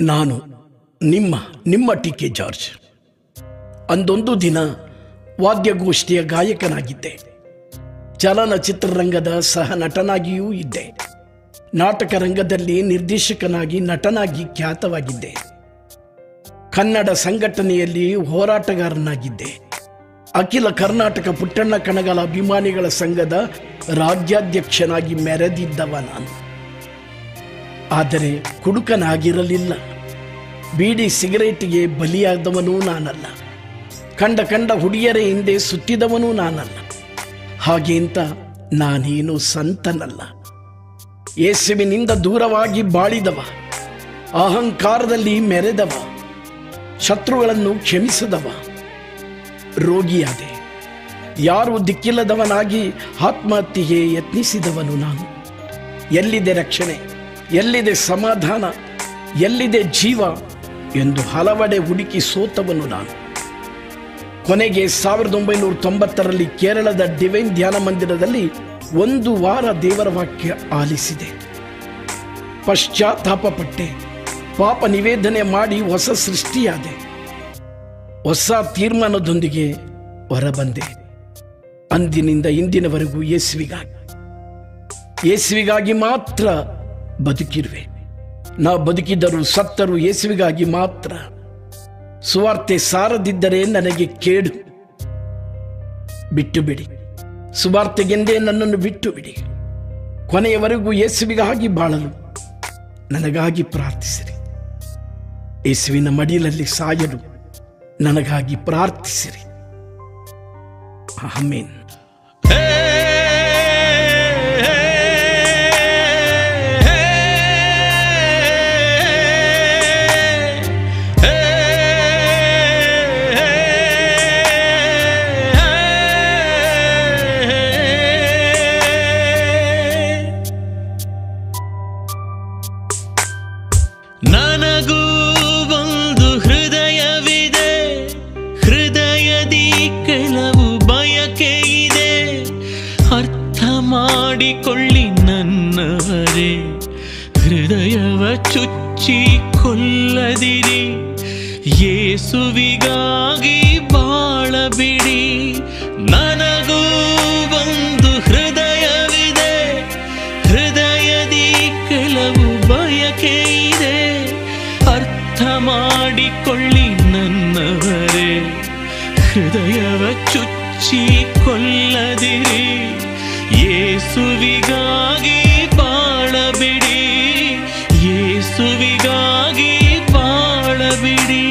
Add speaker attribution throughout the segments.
Speaker 1: ನಾನು ನಿಮ್ಮ ನಿಮ್ಮ ಟಿ ಕೆ ಜಾರ್ಜ್ ಅಂದೊಂದು ದಿನ ವಾದ್ಯಗೋಷ್ಠಿಯ ಗಾಯಕನಾಗಿದ್ದೆ ಚಲನಚಿತ್ರರಂಗದ ಸಹ ನಟನಾಗಿಯೂ ಇದ್ದೆ ನಾಟಕ ರಂಗದಲ್ಲಿ ನಿರ್ದೇಶಕನಾಗಿ ನಟನಾಗಿ ಖ್ಯಾತವಾಗಿದ್ದೆ ಕನ್ನಡ ಸಂಘಟನೆಯಲ್ಲಿ ಹೋರಾಟಗಾರನಾಗಿದ್ದೆ ಅಖಿಲ ಕರ್ನಾಟಕ ಪುಟ್ಟಣ್ಣ ಕಣಗಲ ಅಭಿಮಾನಿಗಳ ಸಂಘದ ರಾಜ್ಯಾಧ್ಯಕ್ಷನಾಗಿ ಮೆರೆದಿದ್ದವ ನಾನು ಆದರೆ ಕುಡುಕನಾಗಿರಲಿಲ್ಲ ಬೀಡಿ ಸಿಗರೇಟಿಗೆ ಬಲಿಯಾದವನೂ ನಾನಲ್ಲ ಕಂಡ ಕಂಡ ಹುಡುಗಿಯರ ಹಿಂದೆ ಸುತ್ತಿದವನೂ ನಾನಲ್ಲ ಹಾಗೆ ಅಂತ ನಾನೇನು ಸಂತನಲ್ಲ ಯೇಸುವಿನಿಂದ ದೂರವಾಗಿ ಬಾಳಿದವ ಅಹಂಕಾರದಲ್ಲಿ ಮೆರೆದವ ಶತ್ರುಗಳನ್ನು ಕ್ಷಮಿಸಿದವ ರೋಗಿಯಾದೆ ಯಾರು ದಿಕ್ಕಿಲ್ಲದವನಾಗಿ ಆತ್ಮಹತ್ಯೆಗೆ ಯತ್ನಿಸಿದವನು ನಾನು ಎಲ್ಲಿದೆ ರಕ್ಷಣೆ ಎಲ್ಲಿದೆ ಸಮಾಧಾನ ಎಲ್ಲಿದೆ ಜೀವ ಎಂದು ಹಲವೆಡೆ ಹುಡುಕಿ ಸೋತವನು ನಾನು ಕೊನೆಗೆ ಸಾವಿರದ ಒಂಬೈನೂರ ತೊಂಬತ್ತರಲ್ಲಿ ಕೇರಳದ ಡಿವೈನ್ ಧ್ಯಾನ ಮಂದಿರದಲ್ಲಿ ಒಂದು ವಾರ ದೇವರ ವಾಕ್ಯ ಆಲಿಸಿದೆ ಪಶ್ಚಾತ್ತಾಪ ಪಟ್ಟೆ ಪಾಪ ನಿವೇದನೆ ಮಾಡಿ ಹೊಸ ಸೃಷ್ಟಿಯಾದೆ ಹೊಸ ತೀರ್ಮಾನದೊಂದಿಗೆ ಹೊರಬಂದೆ ಅಂದಿನಿಂದ ಇಂದಿನವರೆಗೂ ಯೇಸುವಿಗಾಗಿ ಯೇಸುವಿಗಾಗಿ ಮಾತ್ರ ಬದುಕಿರುವೆ ನಾ ಬದುಕಿದರೂ ಸತ್ತರೂ ಯೇಸುವಿಗಾಗಿ ಮಾತ್ರ ಸುವಾರ್ತೆ ಸಾರದಿದ್ದರೆ ನನಗೆ ಕೇಡು ಬಿಟ್ಟು ಬಿಡಿ ಸುವಾರ್ತೆಗೆಂದೇ ನನ್ನನ್ನು ಬಿಟ್ಟು ಬಿಡಿ ಕೊನೆಯವರೆಗೂ ಯೇಸುವಿಗಾಗಿ ಬಾಳಲು ನನಗಾಗಿ ಪ್ರಾರ್ಥಿಸಿರಿ ಯೇಸುವಿನ ಮಡಿಲಲ್ಲಿ ಸಾಯಲು ನನಗಾಗಿ ಪ್ರಾರ್ಥಿಸಿರಿ ಆಮೇನ್
Speaker 2: ನನಗೂ ಒಂದು ಹೃದಯವಿದೆ ಹೃದಯದಿ ಕೆಲವು ಬಯಕೆ ಇದೆ ಅರ್ಥ ಮಾಡಿಕೊಳ್ಳಿ ನನ್ನವರೇ ಹೃದಯವ ಚುಚ್ಚಿ ಕೊಲ್ಲದಿರಿ ಯೇಸುವಿಗಾಗಿ ಬಾಳಬಿಡಿ ನನಗೂ ಒಂದು ಹೃದಯವಿದೆ ಹೃದಯದಿ ಕೆಲವು ಬಯಕೆ ಇದೆ ಅರ್ಥ ಮಾಡಿಕೊಳ್ಳಿ ನನ್ನವರೇ ಹೃದಯವ ಚುಚ್ಚಿ ಕೊಲ್ಲದಿರಿ ಯೇಸುವಿಗಾಗಿ ಬಾಳಬಿಡಿ ಯೇಸುವಿಗಾಗಿ ಬಾಳಬಿಡಿ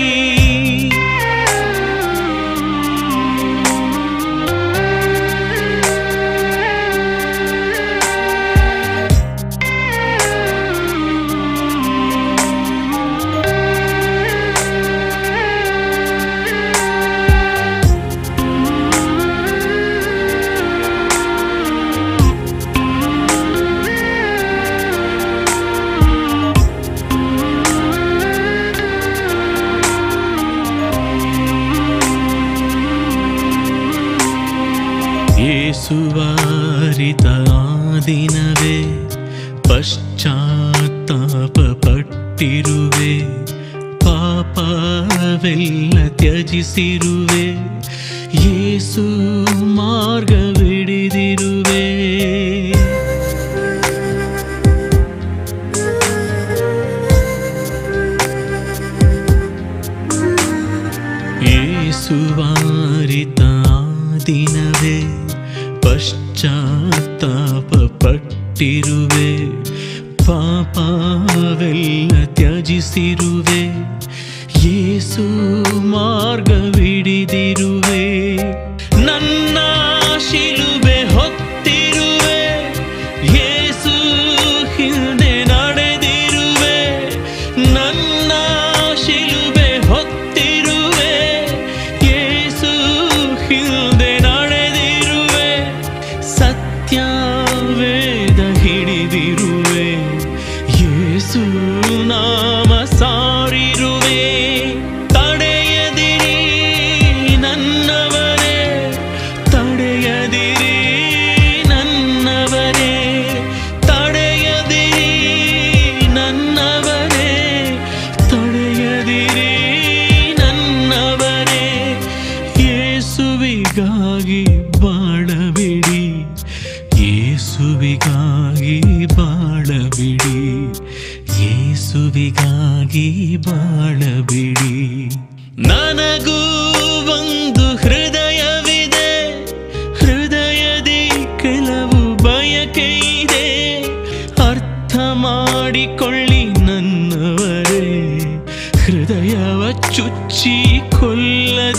Speaker 2: ಯೇಸುವಾರಿತ ಆ ದಿನವೇ ಪಶ್ಚಾತ್ತಾಪ ಪಟ್ಟಿರುವೆ ಪಾಪವೆಲ್ಲ ತ್ಯಜಿಸಿರುವೆ ಯೇಸು ಮಾರ್ಗವಿಡಿದಿರುವೆ ಯೇಸುವಾರಿತ ಆ ದಿನವೇ ಪಶ್ಚಾತ್ತಾಪ ಪಟ್ಟಿರುವೆ ಪಾಪವೆಲ್ಲ ತ್ಯಜಿಸಿರುವೆ ಯೇಸು ಮಾರ್ಗವಿಡಿದಿರುವೆ ನನ್ನ ಶಿಲುಬೆ ಹೊತ್ತಿರುವೆ ಯೇಸು ಹಿಂದೆ ನಡೆದಿರುವೆ ನನ್ನ ಶಿಲುಬೆ ಹೊತ್ತಿರುವೆ ಯೇಸು ಹಿಂದೆ ನಡೆದಿರುವೆ ಸತ್ಯ ವೇದ ಹಿಡಿದಿರುವೆ ಯೇಸು ನಾಮ ಸಾರಿರುವೆ ತಡೆಯದಿರಿ ನನ್ನ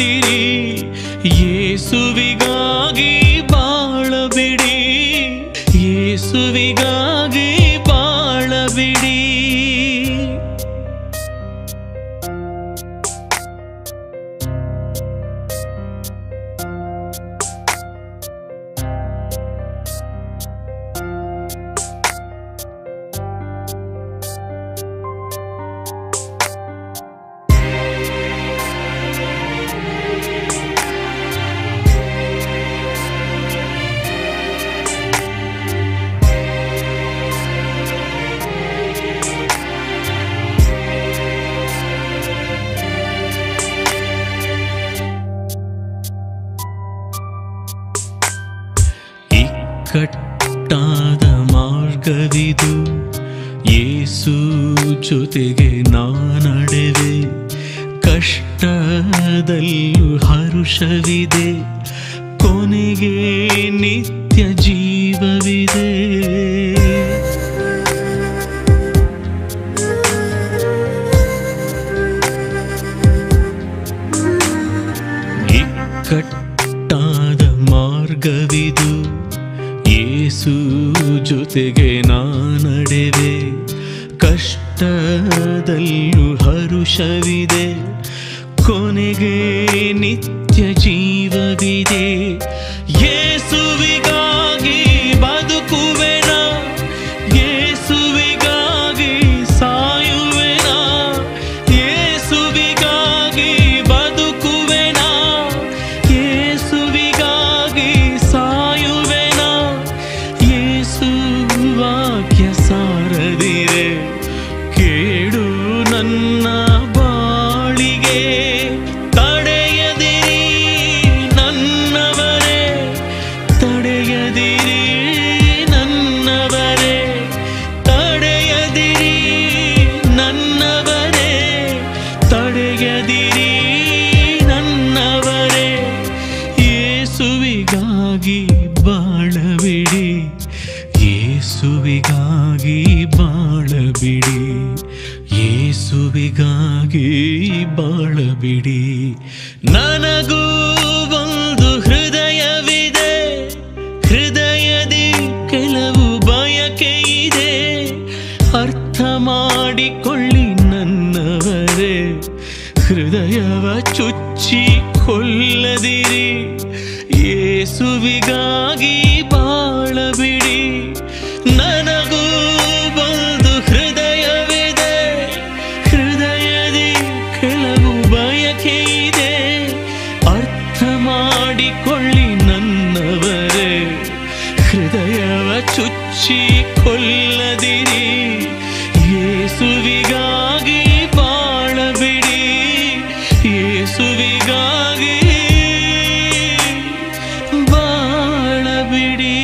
Speaker 2: ಬಾಳದಿರಿ ಯೇಸುವಿಗಾಗಿ ಬಾಳಬಿಡಿ ಯೇಸುವಿಗಾಗಿ ಬಾಳಬಿಡಿ ಇಕ್ಕಟ್ಟಾದ ಮಾರ್ಗವಿದು ಯೇಸು ಜೊತೆಗೆ ನಾನಡೆವೆ ಕಷ್ಟದಲ್ಲೂ ಹರುಷವಿದೆ ಕೊನೆಗೆ ನಿತ್ಯ ಜೀವವಿದೆ ಇಕ್ಕಟ್ಟಾದ ಮಾರ್ಗವಿದು ಯೇಸು ಜೊತೆಗೆ ನಾನಡೆವೆ ಕಷ್ಟದಲ್ಲೂ ಹರುಷವಿದೆ ಕೊನೆಗೆ ನಿತ್ಯ ಜೀವವಿದೆ ಯೇಸುವಿಗಾಗಿ ಬದುಕುವೆನ ಯೇಸುವಿಗಾಗಿ ಸಾಯುವೆನ ಯೇಸುವಿಗಾಗಿ ಬದುಕುವೆನ ಯೇಸುವಿಗಾಗಿ ಸಾಯುವೆನ ಯೇಸು ವಾಕ್ಯ ಸಾರದಿರೆ ಕೇಳು ನನ್ನ ಬಾಳಿಗೆ ತಡೆಯದಿರಿ ನನ್ನವರೇ ತಡೆಯದಿರಿ ನನ್ನವರೇ ತಡೆಯದಿರಿ ನನ್ನವರೇ ತಡೆಯದಿರಿ ನನ್ನವರೇ ಯೇಸುವಿಗಾಗಿ ಬಾಳಬಿಡಿ ಯೇಸುವಿಗಾಗಿ ಬಾಳಬಿಡಿ ಯೇಸುವಿಗಾಗಿ ಬಾಳಬಿಡಿ ನನಗೂ ಒಂದು ಹೃದಯವಿದೆ ಹೃದಯದಿ ಕೆಲವು ಬಯಕೆ ಇದೆ ಅರ್ಥ ಮಾಡಿಕೊಳ್ಳಿ ನನ್ನವರೇ ಹೃದಯವ ಚುಚ್ಚಿ ಕೊಲ್ಲದಿರಿ ಯೇಸುವಿಗಾಗಿ ಬಾಳಬಿಡಿ ನನಗೂ ಒಂದು ಹೃದಯವಿದೆ ಹೃದಯದಿ ಕೆಲವು ಬಯಕೆ ಇದೆ ಅರ್ಥ ಮಾಡಿಕೊಳ್ಳಿ ನನ್ನವರೇ ಹೃದಯವ ಚುಚ್ಚಿ ಕೊಲ್ಲದಿರಿ ಯೇಸುವಿಗಾಗಿ ಬಾಳಬಿಡಿ ಯೇಸುವಿಗಾಗಿ ಬಾಳಬಿಡಿ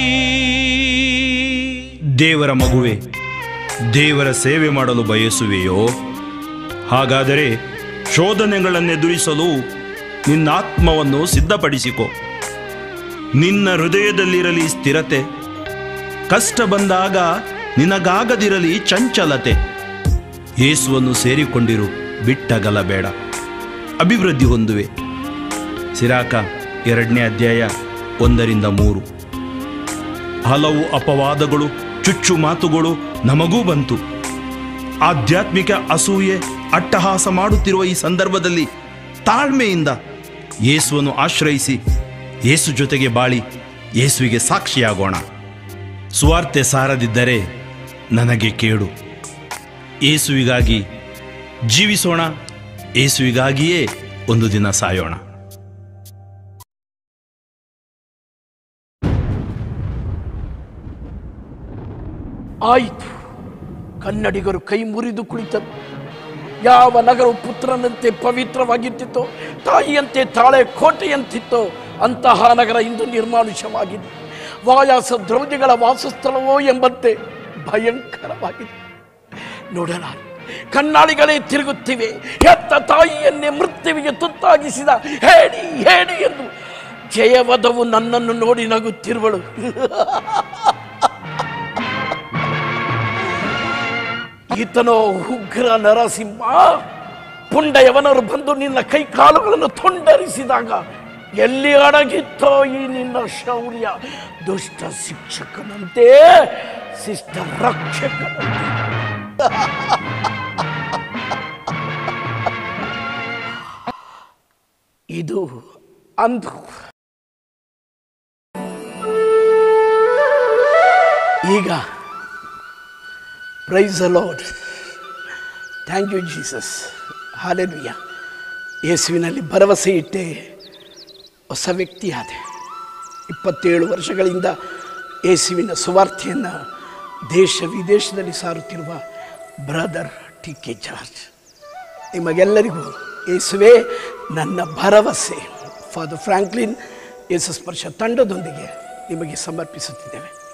Speaker 3: ದೇವರ ಮಗುವೆ ದೇವರ ಸೇವೆ ಮಾಡಲು ಬಯಸುವೆಯೋ ಹಾಗಾದರೆ ಶೋಧನೆಗಳನ್ನೆದುರಿಸಲು ನಿನ್ನ ಆತ್ಮವನ್ನು ಸಿದ್ಧಪಡಿಸಿಕೊ ನಿನ್ನ ಹೃದಯದಲ್ಲಿರಲಿ ಸ್ಥಿರತೆ ಕಷ್ಟ ಬಂದಾಗ ನಿನಗಾಗದಿರಲಿ ಚಂಚಲತೆ ಯೇಸುವನ್ನು ಸೇರಿಕೊಂಡಿರು ಬಿಟ್ಟಗಲಬೇಡ ಅಭಿವೃದ್ಧಿ ಹೊಂದುವೆ ಸಿರಾಕ ಎರಡನೇ ಅಧ್ಯಾಯ ಒಂದರಿಂದ ಮೂರು ಹಲವು ಅಪವಾದಗಳು ಚುಚ್ಚು ಮಾತುಗಳು ನಮಗೂ ಬಂತು ಆಧ್ಯಾತ್ಮಿಕ ಅಸೂಯೆ ಅಟ್ಟಹಾಸ ಮಾಡುತ್ತಿರುವ ಈ ಸಂದರ್ಭದಲ್ಲಿ ತಾಳ್ಮೆಯಿಂದ ಯೇಸುವನ್ನು ಆಶ್ರಯಿಸಿ ಯೇಸು ಜೊತೆಗೆ ಬಾಳಿ ಯೇಸುವಿಗೆ ಸಾಕ್ಷಿಯಾಗೋಣ ಸ್ವಾರ್ಥೆ ಸಾರದಿದ್ದರೆ ನನಗೆ ಕೇಡು ಯೇಸುವಿಗಾಗಿ ಜೀವಿಸೋಣ ಯೇಸುವಿಗಾಗಿಯೇ ಒಂದು ದಿನ ಸಾಯೋಣ
Speaker 1: ಆಯಿತು ಕನ್ನಡಿಗರು ಕೈ ಮುರಿದು ಕುಳಿತರು ಯಾವ ನಗರವು ಪುತ್ರನಂತೆ ಪವಿತ್ರವಾಗಿತ್ತಿತ್ತೋ ತಾಯಿಯಂತೆ ತಾಳೆ ಕೋಟೆಯಂತಿತ್ತೋ ಅಂತಹ ನಗರ ಇಂದು ನಿರ್ಮಾನುಷವಾಗಿದೆ ವಾಯಾಸ ದ್ರೌದಿಗಳ ವಾಸಸ್ಥಳವೋ ಎಂಬಂತೆ ಭಯಂಕರವಾಗಿದೆ ನೋಡಲಾರೆ ಕಣ್ಣಾಳಿಗಳೇ ತಿರುಗುತ್ತಿವೆ ಹೆತ್ತ ತಾಯಿಯನ್ನೇ ಮೃತ್ಯುವಿಗೆ ತುತ್ತಾಗಿಸಿದ ಹೇಳಿ ಹೇಳಿ ಎಂದು ಜಯವದವು ನನ್ನನ್ನು ನೋಡಿ ನಗುತ್ತಿರುವಳು ಈತನೋ ಉಗ್ರ ನರಸಿಂಹ ಪುಂಡ ಯವನರು ಬಂದು ನಿನ್ನ ಕೈ ಕಾಲುಗಳನ್ನು ತುಂಡರಿಸಿದಾಗ ಎಲ್ಲಿ ಅಡಗಿತ್ತೋ ಈ ನಿನ್ನ ಶೌರ್ಯ ದುಷ್ಟ ಶಿಕ್ಷಕನಂತೆ ಶಿಷ್ಟ ರಕ್ಷಕನಂತೆ ಇದು ಅಂದು ಈಗ praise lord thank you Jesus hallelujah ಯೇಸುವಿನಲ್ಲಿ ಭರವಸೆ ಇಟ್ಟೆ ಹೊಸ ವ್ಯಕ್ತಿಯಾದೆ ಇಪ್ಪತ್ತೇಳು ವರ್ಷಗಳಿಂದ ಯೇಸುವಿನ ಸುವಾರ್ತೆಯನ್ನು ದೇಶ ವಿದೇಶದಲ್ಲಿ ಸಾರುತ್ತಿರುವ ಬ್ರದರ್ ಟಿ ಕೆ ಜಾರ್ಜ್ ನಿಮಗೆಲ್ಲರಿಗೂ ಯೇಸುವೆ ನನ್ನ ಭರವಸೆ ಫಾದರ್ ಫ್ರಾಂಕ್ಲಿನ್ ಯೇಸು ಸ್ಪರ್ಶ ತಂಡದೊಂದಿಗೆ ನಿಮಗೆ ಸಮರ್ಪಿಸುತ್ತಿದ್ದೇವೆ